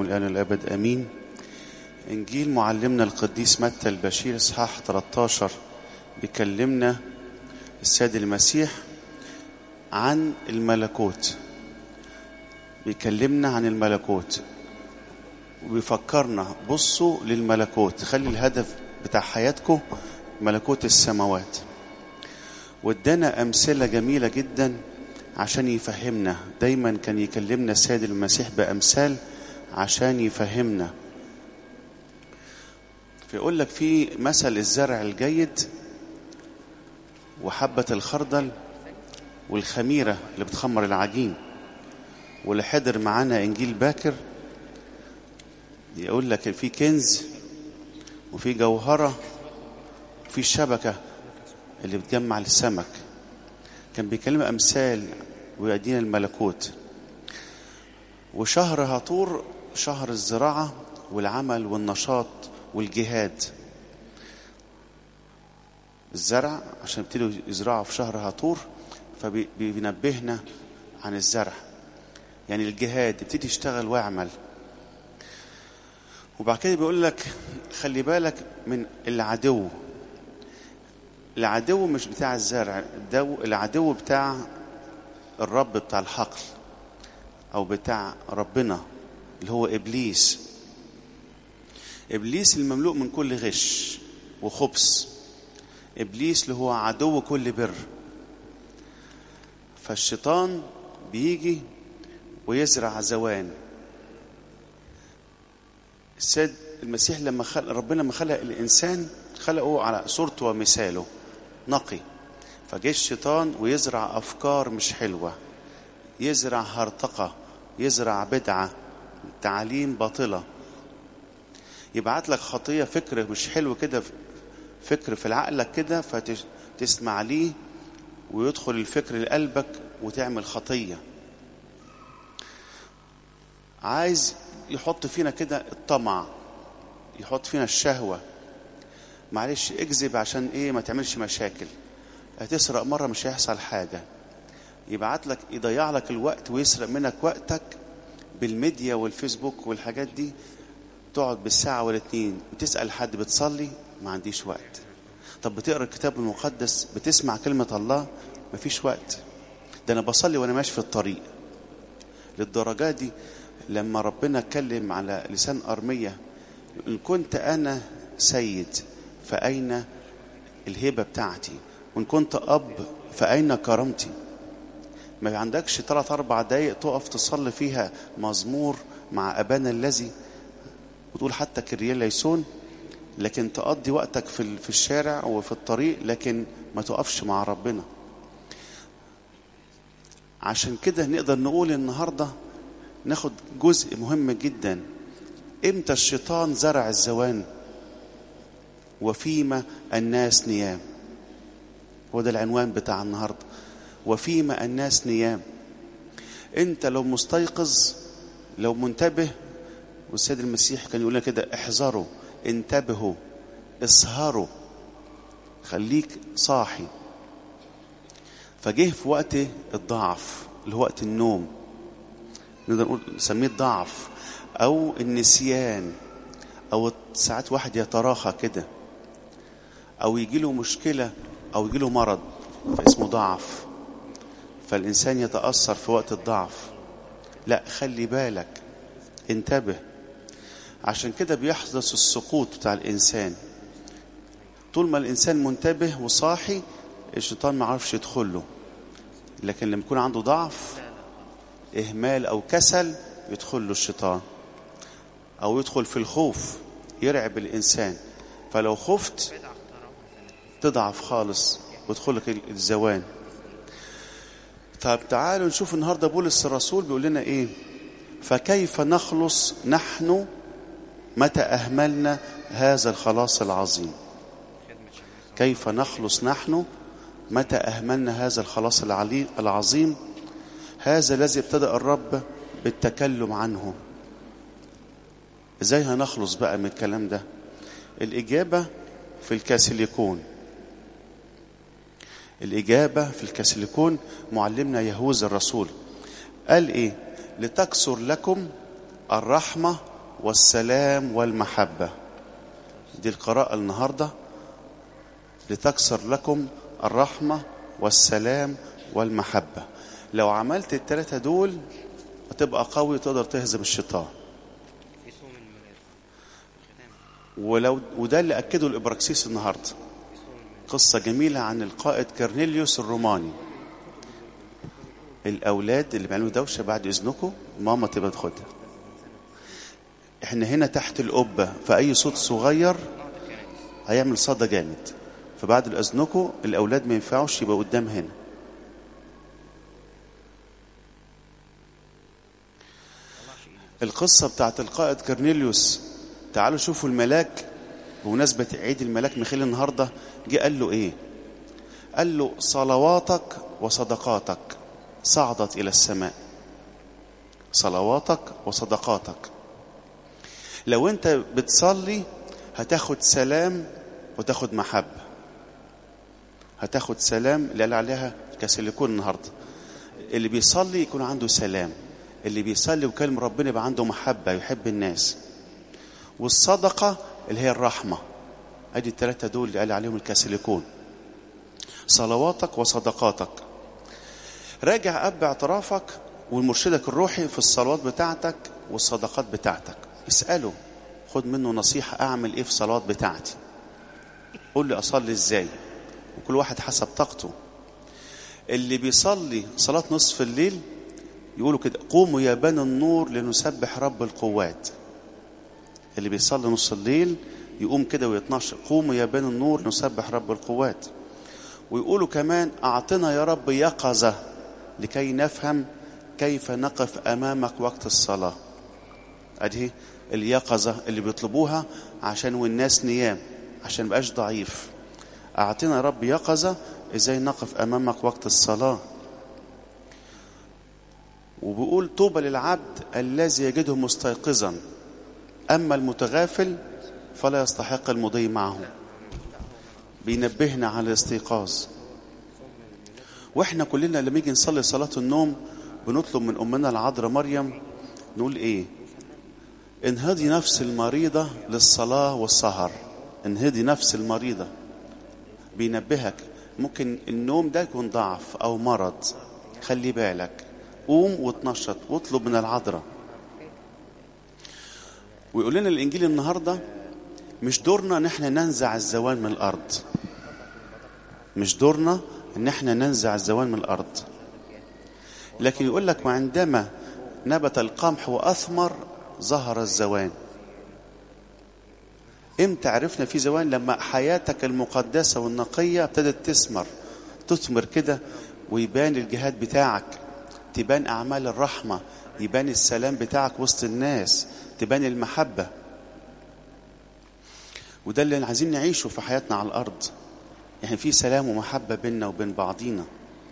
الآن الأبد أمين إنجيل معلمنا القديس متى البشير إصحاح 13 بيكلمنا السيد المسيح عن الملكوت بيكلمنا عن الملكوت وبيفكرنا بصوا للملكوت خلي الهدف بتاع حياتكم ملكوت السماوات وادانا أمثلة جميلة جدا عشان يفهمنا دايما كان يكلمنا السيد المسيح بأمثال عشان يفهمنا فيقول لك في مثل الزرع الجيد وحبة الخردل والخميرة اللي بتخمر العجين واللي حضر معانا إنجيل باكر يقول لك في كنز وفي جوهرة وفي شبكة اللي بتجمع السمك كان بيكلم أمثال ويدينا الملكوت وشهر هطور شهر الزراعة والعمل والنشاط والجهاد الزرع عشان يبتدوا يزرعوا في شهر هطور فبينبهنا عن الزرع يعني الجهاد يبتدي يشتغل ويعمل وبعد كده بيقول لك خلي بالك من العدو العدو مش بتاع الزرع العدو بتاع الرب بتاع الحقل او بتاع ربنا اللي هو ابليس ابليس المملوء من كل غش وخبث ابليس اللي هو عدو كل بر فالشيطان بيجي ويزرع زوان السيد المسيح لما خلق ربنا لما خلق الانسان خلقه على صورته ومثاله نقي فجه الشيطان ويزرع افكار مش حلوه يزرع هرطقه يزرع بدعه تعاليم باطله يبعت لك خطيه فكر مش حلو كده فكر في عقلك كده فتسمع ليه ويدخل الفكر لقلبك وتعمل خطيه عايز يحط فينا كده الطمع يحط فينا الشهوه معلش اكذب عشان ايه ما تعملش مشاكل هتسرق مره مش هيحصل حاجه يبعت لك يضيع لك الوقت ويسرق منك وقتك بالميديا والفيسبوك والحاجات دي تقعد بالساعه والاتنين وتسال حد بتصلي ما عنديش وقت طب بتقرا الكتاب المقدس بتسمع كلمه الله مفيش وقت ده انا بصلي وانا ماشي في الطريق للدرجه دي لما ربنا اتكلم على لسان ارميه ان كنت انا سيد فأين الهبة بتاعتي وإن كنت أب فأين كرامتي ما عندكش ثلاث أربع دقايق تقف تصلي فيها مزمور مع أبانا الذي وتقول حتى كريال ليسون لكن تقضي وقتك في في الشارع وفي الطريق لكن ما تقفش مع ربنا عشان كده نقدر نقول النهارده ناخد جزء مهم جدا امتى الشيطان زرع الزوان وفيما الناس نيام هو ده العنوان بتاع النهارده وفيما الناس نيام انت لو مستيقظ لو منتبه والسيد المسيح كان يقول لنا كده احذروا انتبهوا اسهروا خليك صاحي فجه في وقت الضعف اللي هو وقت النوم نقدر نقول نسميه الضعف او النسيان او ساعات واحد يتراخى كده او يجي له مشكله او يجي له مرض فاسمه ضعف فالانسان يتاثر في وقت الضعف لا خلي بالك انتبه عشان كده بيحدث السقوط بتاع الانسان طول ما الانسان منتبه وصاحي الشيطان ما عرفش يدخل له لكن لما يكون عنده ضعف اهمال او كسل يدخل له الشيطان او يدخل في الخوف يرعب الانسان فلو خفت تضعف خالص ويدخلك الزوان طب تعالوا نشوف النهارده بولس الرسول بيقول لنا ايه فكيف نخلص نحن متى اهملنا هذا الخلاص العظيم كيف نخلص نحن متى اهملنا هذا الخلاص العظيم هذا الذي ابتدا الرب بالتكلم عنه ازاي هنخلص بقى من الكلام ده الاجابه في الكاسيليكون الإجابة في الكاسيليكون معلمنا يهوذا الرسول قال إيه لتكثر لكم الرحمة والسلام والمحبة دي القراءة النهاردة لتكسر لكم الرحمة والسلام والمحبة لو عملت الثلاثة دول هتبقى قوي تقدر تهزم الشيطان ولو وده اللي أكده الإبراكسيس النهاردة قصة جميلة عن القائد كرنيليوس الروماني الأولاد اللي بيعملوا دوشة بعد إذنكم ماما تبقى تاخدها احنا هنا تحت القبة فأي صوت صغير هيعمل صدى جامد فبعد الأذنكم الأولاد ما ينفعوش يبقى قدام هنا القصة بتاعت القائد كرنيليوس تعالوا شوفوا الملاك بمناسبة عيد الملاك ميخيل النهاردة جه قال له ايه قال له صلواتك وصدقاتك صعدت إلى السماء صلواتك وصدقاتك لو انت بتصلي هتاخد سلام وتاخد محبة هتاخد سلام اللي قال عليها كسيليكون النهاردة اللي بيصلي يكون عنده سلام اللي بيصلي وكلم ربنا يبقى عنده محبة يحب الناس والصدقة اللي هي الرحمة ادي الثلاثة دول اللي قال عليهم الكاسيليكون صلواتك وصدقاتك راجع أب اعترافك والمرشدك الروحي في الصلوات بتاعتك والصدقات بتاعتك اسأله خد منه نصيحة أعمل إيه في الصلوات بتاعتي قول لي أصلي إزاي وكل واحد حسب طاقته اللي بيصلي صلاة نصف الليل يقولوا كده قوموا يا بني النور لنسبح رب القوات اللي بيصلي نص الليل يقوم كده ويتنشر قوموا يا بني النور نسبح رب القوات ويقولوا كمان أعطنا يا رب يقظة لكي نفهم كيف نقف أمامك وقت الصلاة أدي اليقظة اللي بيطلبوها عشان والناس نيام عشان مبقاش ضعيف أعطنا يا رب يقظة إزاي نقف أمامك وقت الصلاة وبيقول طوبى للعبد الذي يجده مستيقظا أما المتغافل فلا يستحق المضي معه بينبهنا على الاستيقاظ واحنا كلنا لما نيجي نصلي صلاة النوم بنطلب من أمنا العذراء مريم نقول إيه انهضي نفس المريضة للصلاة والسهر انهضي نفس المريضة بينبهك ممكن النوم ده يكون ضعف أو مرض خلي بالك قوم وتنشط واطلب من العذراء ويقول لنا الإنجيل النهاردة مش دورنا ان احنا ننزع الزوال من الأرض مش دورنا ان احنا ننزع الزوال من الأرض لكن يقول لك وعندما نبت القمح وأثمر ظهر الزوان امتى عرفنا في زوان لما حياتك المقدسة والنقية ابتدت تثمر تثمر كده ويبان الجهاد بتاعك تبان أعمال الرحمة يبان السلام بتاعك وسط الناس تبان المحبة وده اللي عايزين نعيشه في حياتنا على الأرض يعني في سلام ومحبة بيننا وبين بعضينا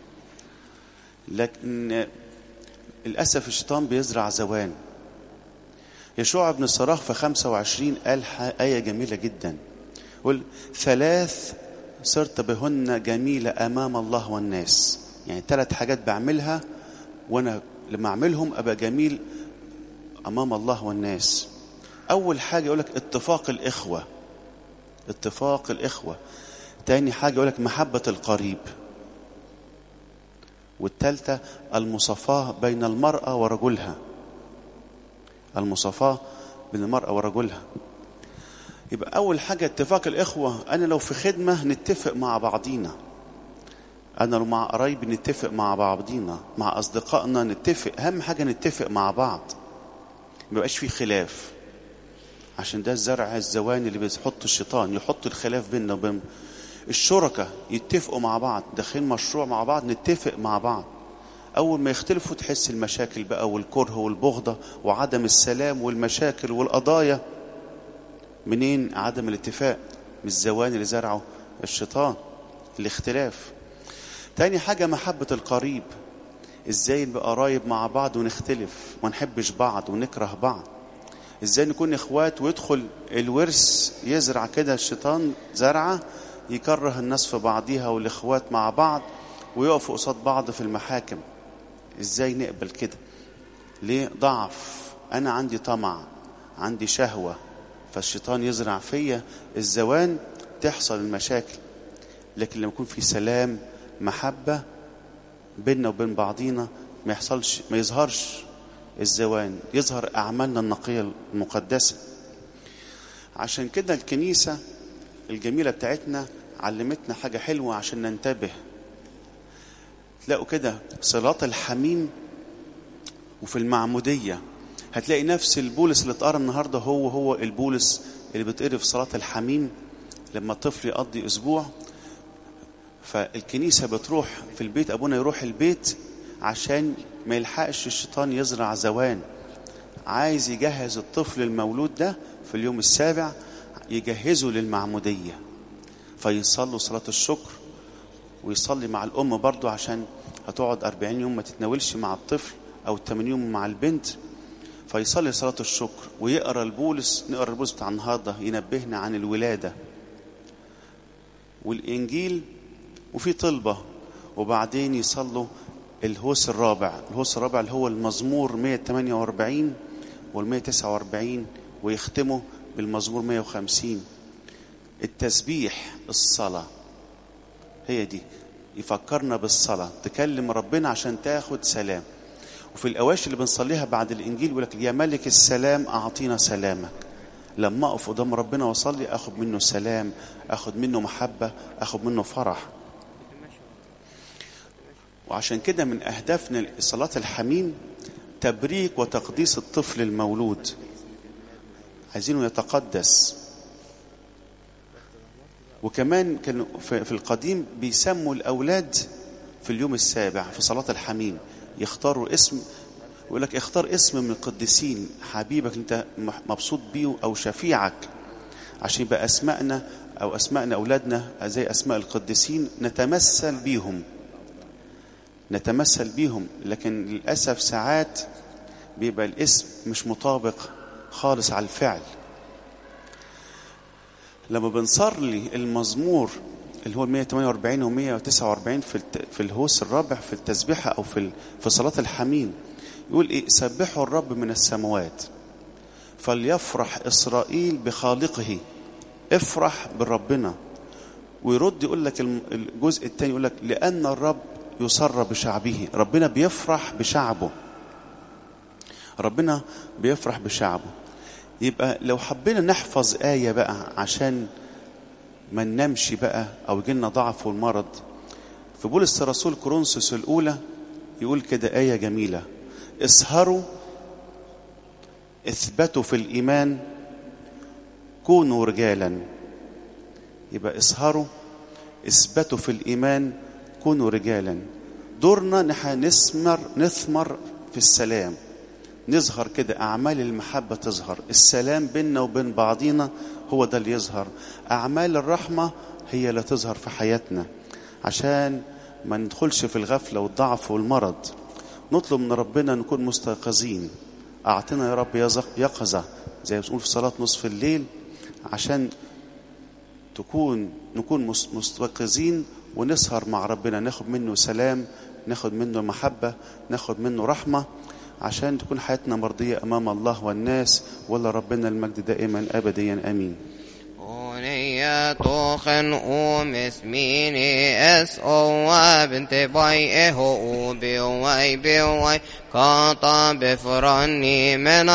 لكن للأسف الشيطان بيزرع زوان يشوع بن الصراخ في 25 قال آية جميلة جدا يقول ثلاث صرت بهن جميلة أمام الله والناس يعني ثلاث حاجات بعملها وأنا لما أعملهم أبقى جميل أمام الله والناس أول حاجة يقول لك اتفاق الإخوة اتفاق الإخوة تاني حاجة يقول لك محبة القريب والثالثة المصافاة بين المرأة ورجلها المصافاة بين المرأة ورجلها يبقى أول حاجة اتفاق الإخوة أنا لو في خدمة نتفق مع بعضينا أنا لو مع قرايبي نتفق مع بعضينا مع أصدقائنا نتفق أهم حاجة نتفق مع بعض ما يبقاش في خلاف عشان ده الزرع الزواني اللي بيحط الشيطان يحط الخلاف بيننا وبين الشركاء يتفقوا مع بعض داخلين مشروع مع بعض نتفق مع بعض أول ما يختلفوا تحس المشاكل بقى والكره والبغضة وعدم السلام والمشاكل والقضايا منين عدم الاتفاق من الزوان اللي زرعه الشيطان الاختلاف تاني حاجة محبة القريب ازاي نبقى قرايب مع بعض ونختلف وما نحبش بعض ونكره بعض ازاي نكون اخوات ويدخل الورث يزرع كده الشيطان زرعه يكره الناس في بعضيها والاخوات مع بعض ويقفوا قصاد بعض في المحاكم ازاي نقبل كده ليه ضعف انا عندي طمع عندي شهوة فالشيطان يزرع فيا الزوان تحصل المشاكل لكن لما يكون في سلام محبة بيننا وبين بعضينا ما يحصلش ما يظهرش الزوان يظهر أعمالنا النقية المقدسة عشان كده الكنيسة الجميلة بتاعتنا علمتنا حاجة حلوة عشان ننتبه تلاقوا كده صلاة الحميم وفي المعمودية هتلاقي نفس البولس اللي اتقرا النهارده هو هو البولس اللي بيتقري في صلاة الحميم لما الطفل يقضي أسبوع فالكنيسة بتروح في البيت أبونا يروح البيت عشان ما يلحقش الشيطان يزرع زوان عايز يجهز الطفل المولود ده في اليوم السابع يجهزه للمعمودية فيصلوا صلاة الشكر ويصلي مع الأم برضو عشان هتقعد أربعين يوم ما تتناولش مع الطفل أو 80 يوم مع البنت فيصلي صلاة الشكر ويقرأ البولس نقرأ البولس بتاع النهاردة ينبهنا عن الولادة والإنجيل وفي طلبة وبعدين يصلوا الهوس الرابع الهوس الرابع اللي هو المزمور 148 وال 149 ويختموا بالمزمور 150 التسبيح الصلاة هي دي يفكرنا بالصلاة تكلم ربنا عشان تاخد سلام وفي الأواشي اللي بنصليها بعد الإنجيل يقول لك يا ملك السلام أعطينا سلامك لما أقف قدام ربنا وأصلي أخد منه سلام أخد منه محبة أخد منه فرح وعشان كده من أهدافنا صلاة الحميم تبريك وتقديس الطفل المولود عايزينه يتقدس وكمان كانوا في القديم بيسموا الأولاد في اليوم السابع في صلاة الحميم يختاروا اسم يقول لك اختار اسم من القديسين حبيبك انت مبسوط بيه او شفيعك عشان يبقى اسمائنا او اسمائنا اولادنا زي اسماء القديسين نتمثل بيهم نتمثل بيهم لكن للاسف ساعات بيبقى الاسم مش مطابق خالص على الفعل لما بنصلي المزمور اللي هو 148 و 149 في في الهوس الرابع في التسبيحه او في في صلاه الحميم يقول ايه سبحوا الرب من السماوات فليفرح اسرائيل بخالقه افرح بربنا ويرد يقول لك الجزء الثاني يقول لك لان الرب يسر بشعبه ربنا بيفرح بشعبه ربنا بيفرح بشعبه يبقى لو حبينا نحفظ آية بقى عشان ما ننامش بقى أو يجيلنا ضعف والمرض في بولس رسول كورنثوس الأولى يقول كده آية جميلة اسهروا اثبتوا في الإيمان كونوا رجالا يبقى اسهروا اثبتوا في الإيمان كونوا رجالا دورنا نحن نثمر نثمر في السلام نظهر كده أعمال المحبة تظهر السلام بيننا وبين بعضينا هو ده اللي يظهر أعمال الرحمة هي اللي تظهر في حياتنا عشان ما ندخلش في الغفلة والضعف والمرض نطلب من ربنا نكون مستيقظين أعطنا يا رب يقظة زي ما بنقول في صلاة نصف الليل عشان تكون نكون مستيقظين ونسهر مع ربنا ناخد منه سلام ناخد منه محبة ناخد منه رحمة عشان تكون حياتنا مرضية أمام الله والناس ولا ربنا المجد دائما أبديا أمين أغنية توخن أوم اسميني اس او بنت باي اهو بيوي بيوي كاطا بفرني من